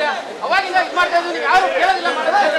ಅವಾಗಿಂದ ಇದು ಮಾಡ್ತಾ ಇದ್ದೀವಿ ನೀವು ಯಾರು ಕೇಳೋದಿಲ್ಲ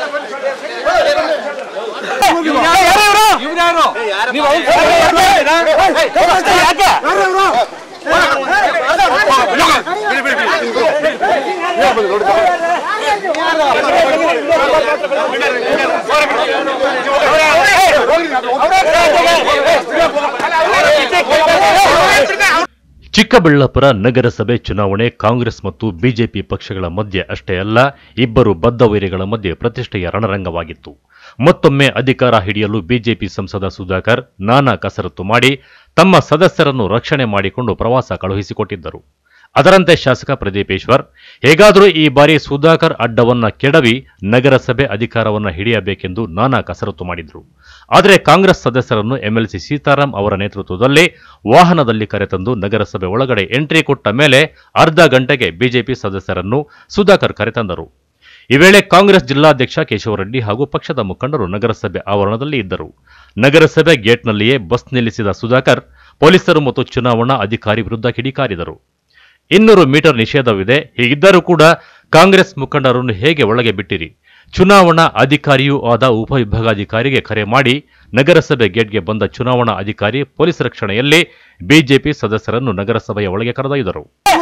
ಚಿಕ್ಕಬಳ್ಳಾಪುರ ನಗರಸಭೆ ಚುನಾವಣೆ ಕಾಂಗ್ರೆಸ್ ಮತ್ತು ಬಿಜೆಪಿ ಪಕ್ಷಗಳ ಮಧ್ಯೆ ಅಷ್ಟೇ ಅಲ್ಲ ಇಬ್ಬರು ಬದ್ಧ ವೈರಿಗಳ ಮಧ್ಯೆ ಪ್ರತಿಷ್ಠೆಯ ರಣರಂಗವಾಗಿತ್ತು ಮತ್ತೊಮ್ಮೆ ಅಧಿಕಾರ ಹಿಡಿಯಲು ಬಿಜೆಪಿ ಸಂಸದ ಸುಧಾಕರ್ ನಾನಾ ಕಸರತ್ತು ಮಾಡಿ ತಮ್ಮ ಸದಸ್ಯರನ್ನು ರಕ್ಷಣೆ ಮಾಡಿಕೊಂಡು ಪ್ರವಾಸ ಕಳುಹಿಸಿಕೊಟ್ಟಿದ್ದರು ಅದರಂತೆ ಶಾಸಕ ಪ್ರದೀಪೇಶ್ವರ್ ಹೇಗಾದರೂ ಈ ಬಾರಿ ಸುಧಾಕರ್ ಅಡ್ಡವನ್ನ ಕೆಡವಿ ನಗರಸಭೆ ಅಧಿಕಾರವನ್ನ ಹಿಡಿಯಬೇಕೆಂದು ನಾನಾ ಕಸರತ್ತು ಮಾಡಿದ್ರು ಆದರೆ ಕಾಂಗ್ರೆಸ್ ಸದಸ್ಯರನ್ನು ಎಂಎಲ್ಸಿ ಸೀತಾರಾಂ ಅವರ ನೇತೃತ್ವದಲ್ಲಿ ವಾಹನದಲ್ಲಿ ಕರೆತಂದು ನಗರಸಭೆ ಒಳಗಡೆ ಎಂಟ್ರಿ ಕೊಟ್ಟ ಮೇಲೆ ಅರ್ಧ ಗಂಟೆಗೆ ಬಿಜೆಪಿ ಸದಸ್ಯರನ್ನು ಸುಧಾಕರ್ ಕರೆತಂದರು ಈ ವೇಳೆ ಕಾಂಗ್ರೆಸ್ ಜಿಲ್ಲಾಧ್ಯಕ್ಷ ಕೇಶವರೆಡ್ಡಿ ಹಾಗೂ ಪಕ್ಷದ ಮುಖಂಡರು ನಗರಸಭೆ ಆವರಣದಲ್ಲಿ ಇದ್ದರು ನಗರಸಭೆ ಗೇಟ್ನಲ್ಲಿಯೇ ಬಸ್ ನಿಲ್ಲಿಸಿದ ಸುಧಾಕರ್ ಪೊಲೀಸರು ಮತ್ತು ಚುನಾವಣಾ ಅಧಿಕಾರಿ ವಿರುದ್ಧ ಕಿಡಿಕಾರಿದರು ಇನ್ನೂರು ಮೀಟರ್ ನಿಷೇಧವಿದೆ ಹೀಗಿದ್ದರೂ ಕೂಡ ಕಾಂಗ್ರೆಸ್ ಮುಖಂಡರನ್ನು ಹೇಗೆ ಒಳಗೆ ಬಿಟ್ಟಿರಿ ಚುನಾವಣಾ ಅಧಿಕಾರಿಯೂ ಆದ ಉಪವಿಭಾಗಾಧಿಕಾರಿಗೆ ಕರೆ ಮಾಡಿ ನಗರಸಭೆ ಗೇಟ್ಗೆ ಬಂದ ಚುನಾವಣಾ ಅಧಿಕಾರಿ ಪೊಲೀಸ್ ರಕ್ಷಣೆಯಲ್ಲಿ ಬಿಜೆಪಿ ಸದಸ್ಯರನ್ನು ನಗರಸಭೆಯ ಒಳಗೆ ಕರೆದೊಯ್ದರು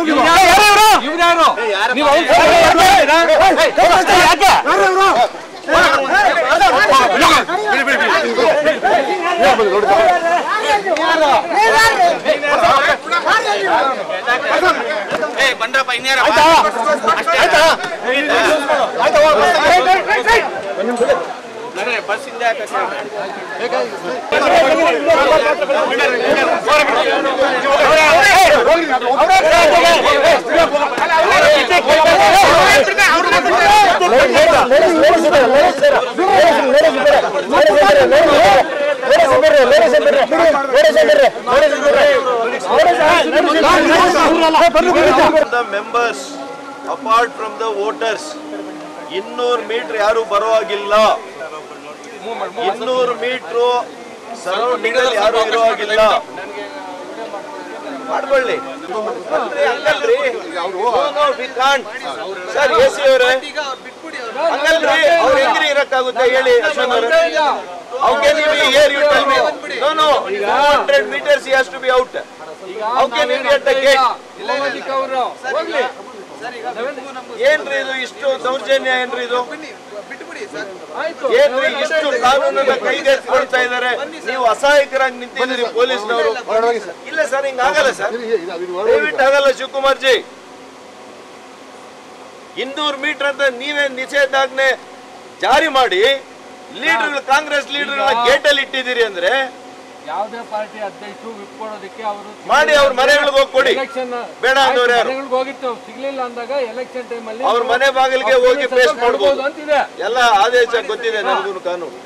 ಬಂದ್ರಪ್ಪ ಇನ್ಯಾರ ಬಸ್ ಹಿಂದೆ the members apart from the voters ಇನ್ನೂರು ಮೀಟರ್ ಯಾರು ಬರೋ ಹಾಗಿಲ್ಲ ಇನ್ನೂರು ಮೀಟ್ರು ಸರೌಂಡಿಂಗ್ ಅಲ್ಲಿ ಯಾರು ಇರೋ ಹಾಗಿಲ್ಲ ಮಾಡ್ಕೊಳ್ಳಿ ಅಂದ್ರೆ ಹಂಗಲ್ರಿ ಸರ್ ಎ ಸಿ ಅವರೇ ಹಂಗಲ್ರಿ ಅವ್ರು ಹೆಂಗ್ರಿ ಇರಕ್ಕಾಗುತ್ತೆ ಹೇಳಿ ಅಶ್ವನ್ ಅವರೇ How can you be here? You tell me. No, no. 200 meters he has to be out. How can you be at the gate? ಏನ್ರಿ ಇದು ಇಷ್ಟು ದೌರ್ಜನ್ಯ ಏನ್ರಿ ಇದು ಏನ್ರಿ ಇಷ್ಟು ಕಾನೂನನ್ನ ಕೈಗೆತ್ತಿಕೊಳ್ತಾ ಇದ್ದಾರೆ ನೀವು ಅಸಹಾಯಕರಾಗಿ ನಿಂತಿದ್ದೀರಿ ಪೊಲೀಸ್ನವರು ಇಲ್ಲ ಸರ್ ಹಿಂಗ ಆಗಲ್ಲ ಸರ್ ದಯವಿಟ್ಟು ಆಗಲ್ಲ ಶಿವಕುಮಾರ್ ಜಿ ಇನ್ನೂರು ಮೀಟರ್ ಅಂತ ನೀವೇ ನಿಷೇಧಾಜ್ಞೆ ಜಾರಿ ಮಾಡಿ ಲೀಡರ್ ಕಾಂಗ್ರೆಸ್ ಲೀಡರ್ ಗೇಟ್ ಅಲ್ಲಿ ಇಟ್ಟಿದ್ದೀರಿ ಅಂದ್ರೆ ಯಾವುದೇ ಪಾರ್ಟಿ ಅಧ್ಯಕ್ಷರು ವಿಪ್ ಕೊಡೋದಕ್ಕೆ ಅವರು ಮಾಡಿ ಅವ್ರ ಮನೆಗಳಿಗೆ ಹೋಗಿ ಕೊಡಿ ಎಲೆಕ್ಷನ್ ಬೇಡ ಅಂದವ್ರು ಯಾರು ಮನೆಗಳಿಗೆ ಹೋಗಿತ್ತು ಸಿಗ್ಲಿಲ್ಲ ಅಂದಾಗ ಎಲೆಕ್ಷನ್ ಟೈಮ್ ಅಲ್ಲಿ ಅವ್ರ ಮನೆ ಬಾಗಿಲಿಗೆ ಹೋಗಿ ಪೇಸ್ಟ್ ಮಾಡ್ಬೋದು ಅಂತಿದೆ ಎಲ್ಲ ಆದೇಶ ಗೊತ್ತಿದೆ ನನಗೂ ಕಾನೂನು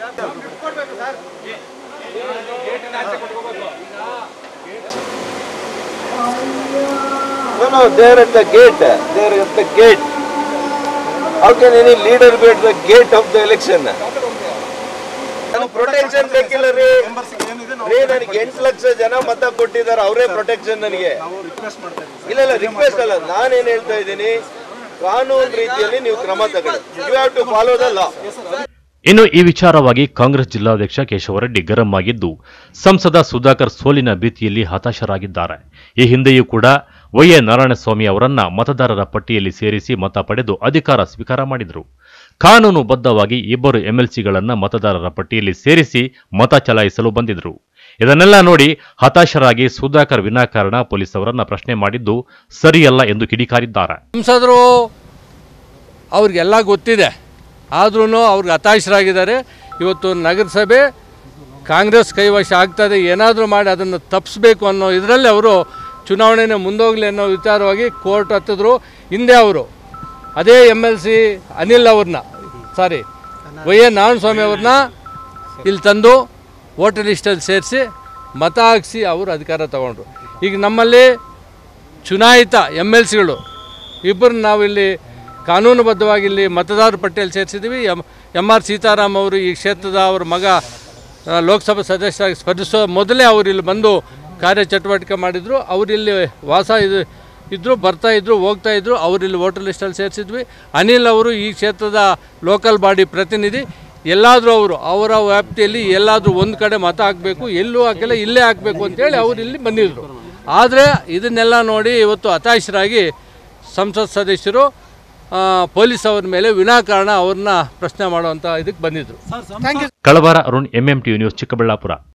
No, no, they are at the gate. They are at the gate. How can any leader be at the gate of the election? ನನಗೆ ಪ್ರೊಟೆಕ್ಷನ್ ಬೇಕಿಲ್ಲ ರೀ ರೀ ನನಗೆ ಎಂಟು ಲಕ್ಷ ಜನ ಮತ ಕೊಟ್ಟಿದ್ದಾರೆ ಅವರೇ ಪ್ರೊಟೆಕ್ಷನ್ ನನಗೆ ಇಲ್ಲ ಇಲ್ಲ ರಿಕ್ವೆಸ್ಟ್ ಅಲ್ಲ ನಾನೇನ್ ಹೇಳ್ತಾ ಇದ್ದೀನಿ ಕಾನೂನು ರೀತಿಯಲ್ಲಿ ನೀವು ಕ್ರಮ ತಗೊಳ್ಳಿ you have to follow the law ಇನ್ನು ಈ ವಿಚಾರವಾಗಿ ಕಾಂಗ್ರೆಸ್ ಜಿಲ್ಲಾಧ್ಯಕ್ಷ ಕೇಶವರೆಡ್ಡಿ ಗರಂ ಆಗಿದ್ದು ಸಂಸದ ಸುಧಾಕರ್ ಸೋಲಿನ ಭೀತಿಯಲ್ಲಿ ಹತಾಶರಾಗಿದ್ದಾರೆ ಈ ಹಿಂದೆಯೂ ಕೂಡ ವೈಎ ನಾರಾಯಣಸ್ವಾಮಿ ಅವರನ್ನ ಮತದಾರರ ಪಟ್ಟಿಯಲ್ಲಿ ಸೇರಿಸಿ ಮತ ಪಡೆದು ಅಧಿಕಾರ ಸ್ವೀಕಾರ ಮಾಡಿದರು ಕಾನೂನುಬದ್ಧವಾಗಿ ಇಬ್ಬರು ಎಂಎಲ್ಸಿಗಳನ್ನ ಮತದಾರರ ಪಟ್ಟಿಯಲ್ಲಿ ಸೇರಿಸಿ ಮತ ಚಲಾಯಿಸಲು ಬಂದಿದ್ರು ಇದನ್ನೆಲ್ಲ ನೋಡಿ ಹತಾಶರಾಗಿ ಸುಧಾಕರ್ ವಿನಾಕಾರಣ ಪೊಲೀಸ್ ಅವರನ್ನ ಪ್ರಶ್ನೆ ಮಾಡಿದ್ದು ಸರಿಯಲ್ಲ ಎಂದು ಕಿಡಿಕಾರಿದ್ದಾರೆ ಸಂಸದರು ಅವ್ರಿಗೆಲ್ಲ ಗೊತ್ತಿದೆ ಆದ್ರೂ ಅವ್ರಿಗೆ ಹತಾಶರಾಗಿದ್ದಾರೆ ಇವತ್ತು ನಗರಸಭೆ ಕಾಂಗ್ರೆಸ್ ಕೈವಶ ಆಗ್ತದೆ ಏನಾದರೂ ಮಾಡಿ ಅದನ್ನು ತಪ್ಪಿಸ್ಬೇಕು ಅನ್ನೋ ಇದರಲ್ಲಿ ಅವರು ಚುನಾವಣೆನೇ ಮುಂದೋಗಲಿ ಅನ್ನೋ ವಿಚಾರವಾಗಿ ಕೋರ್ಟ್ ಹತ್ತಿದ್ರು ಹಿಂದೆ ಅವರು ಅದೇ ಎಮ್ ಎಲ್ ಸಿ ಅನಿಲ್ ಅವ್ರನ್ನ ಸಾರಿ ವೈ ಎನ್ ನಾರಾಯಣಸ್ವಾಮಿ ಅವ್ರನ್ನ ಇಲ್ಲಿ ತಂದು ವೋಟರ್ ಲಿಸ್ಟಲ್ಲಿ ಸೇರಿಸಿ ಮತ ಹಾಕಿಸಿ ಅವರು ಅಧಿಕಾರ ತಗೊಂಡ್ರು ಈಗ ನಮ್ಮಲ್ಲಿ ಚುನಾಯಿತ ಎಮ್ ಎಲ್ ಸಿಗಳು ಇಬ್ಬರನ್ನ ನಾವಿಲ್ಲಿ ಕಾನೂನುಬದ್ಧವಾಗಿ ಇಲ್ಲಿ ಮತದಾರರ ಪಟ್ಟಿಯಲ್ಲಿ ಸೇರಿಸಿದ್ದೀವಿ ಎಮ್ ಎಮ್ ಆರ್ ಸೀತಾರಾಮ್ ಅವರು ಈ ಕ್ಷೇತ್ರದ ಅವ್ರ ಮಗ ಆ, ಲೋಕಸಭಾ ಸದಸ್ಯರಾಗಿ ಸ್ಪರ್ಧಿಸೋ ಮೊದಲೇ ಅವರು ಇಲ್ಲಿ ಬಂದು ಕಾರ್ಯಚಟುವಟಿಕೆ ಮಾಡಿದರು ಅವರಿಲ್ಲಿ ವಾಸ ಇದು ಇದ್ದರು ಬರ್ತಾ ಇದ್ರು ಹೋಗ್ತಾ ಇದ್ರು ಅವ್ರು ಇಲ್ಲಿ ವೋಟರ್ ಲಿಸ್ಟಲ್ಲಿ ಸೇರಿಸಿದ್ವಿ ಅನಿಲ್ ಅವರು ಈ ಕ್ಷೇತ್ರದ ಲೋಕಲ್ ಬಾಡಿ ಪ್ರತಿನಿಧಿ ಎಲ್ಲಾದರೂ ಅವರು ಅವರ ವ್ಯಾಪ್ತಿಯಲ್ಲಿ ಎಲ್ಲಾದರೂ ಒಂದು ಕಡೆ ಮತ ಹಾಕಬೇಕು ಎಲ್ಲೂ ಹಾಕಿಲ್ಲ ಇಲ್ಲೇ ಹಾಕಬೇಕು ಅಂತೇಳಿ ಅವ್ರು ಇಲ್ಲಿ ಬಂದಿದ್ರು ಆದರೆ ಇದನ್ನೆಲ್ಲ ನೋಡಿ ಇವತ್ತು ಹತಾಶರಾಗಿ ಸಂಸತ್ ಸದಸ್ಯರು ಆ, ಪೊಲೀಸ್ ಅವ್ರ ಮೇಲೆ ವಿನಾಕಾರಣ ಅವ್ರನ್ನ ಪ್ರಶ್ನೆ ಮಾಡುವಂಥ ಇದಕ್ಕೆ ಬಂದಿದ್ರು ಕಳವಾರ ಅರುಣ್ ಎಂಎಂಟಿ ನ್ಯೂಸ್ ಚಿಕ್ಕಬಳ್ಳಾಪುರ